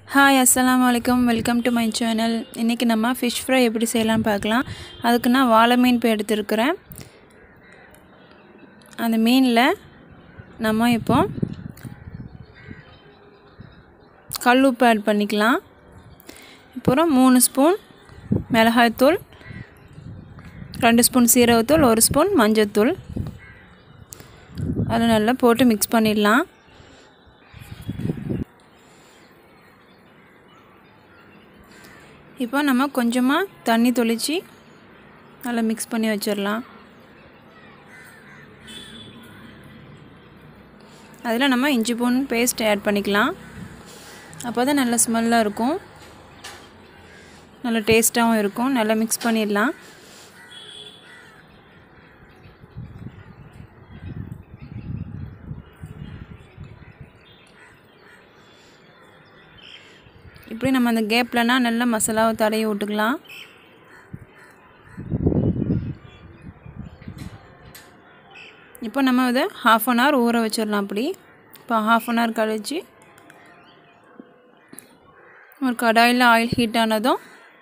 hi அஸ்ஸலாமு அலைக்கும் welcome to my channel இன்றைக்கி நம்ம ஃபிஷ் ஃப்ரை எப்படி செய்யலாம்னு பார்க்கலாம் அதுக்கு நான் வாழை மீன் இப்போ எடுத்துருக்கிறேன் அந்த மீனில் நம்ம இப்போ கல் உப்பு ஆட் பண்ணிக்கலாம் அப்புறம் மூணு ஸ்பூன் மிளகாய்த்தூள் ரெண்டு ஸ்பூன் சீரகத்தூள் ஒரு ஸ்பூன் மஞ்சத்தூள் அதில் நல்லா போட்டு மிக்ஸ் பண்ணிடலாம் இப்போ நம்ம கொஞ்சமாக தண்ணி தொளித்து நல்லா மிக்ஸ் பண்ணி வச்சிடலாம் அதில் நம்ம இஞ்சி பூண்டு பேஸ்ட் ஆட் பண்ணிக்கலாம் அப்போ தான் நல்ல ஸ்மெல்லாக இருக்கும் நல்ல டேஸ்ட்டாகவும் இருக்கும் நல்லா மிக்ஸ் பண்ணிடலாம் இப்படி நம்ம அந்த கேப்லனா நல்லா மசாலாவை தடவி விட்டுக்கலாம் இப்போ நம்ம இதை ஹாஃப் அன் ஹவர் ஊற வச்சிடலாம் அப்படி இப்போ ஹாஃப் அன் ஹவர் கழித்து ஒரு கடாயில் ஆயில் ஹீட் ஆனதும்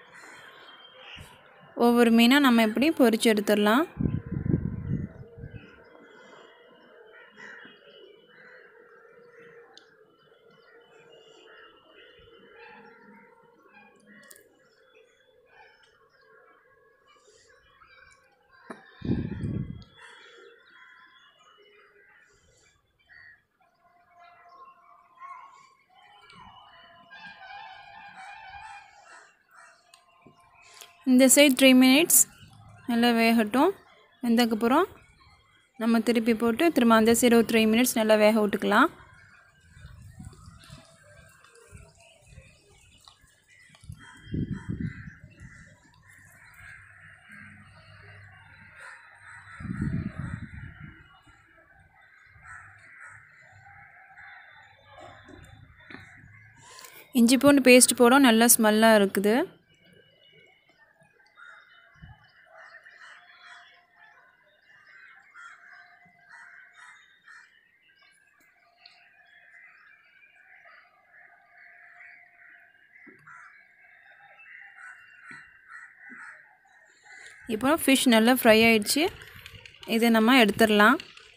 ஒவ்வொரு மீனாக நம்ம எப்படி பொரிச்சு எடுத்துடலாம் இந்த சைட் த்ரீ மினிட்ஸ் நல்லா வேகட்டும் வெந்தக்கப்புறம் நம்ம திருப்பி போட்டு திரும்ப அந்த சைடு ஒரு த்ரீ மினிட்ஸ் நல்லா வேக விட்டுக்கலாம் இஞ்சி பூண்டு பேஸ்ட் போட நல்லா ஸ்மெல்லாக இருக்குது இப்போ ஃபிஷ் நல்லா ஃப்ரை ஆயிடுச்சு இதை நம்ம எடுத்துடலாம்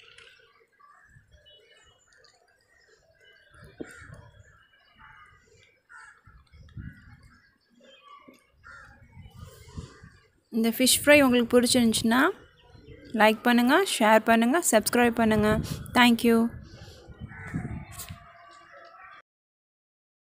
இந்த ஃபிஷ் ஃப்ரை உங்களுக்கு பிடிச்சிருந்துச்சின்னா லைக் பண்ணுங்கள் ஷேர் பண்ணுங்கள் சப்ஸ்கிரைப் பண்ணுங்கள் தேங்க்யூ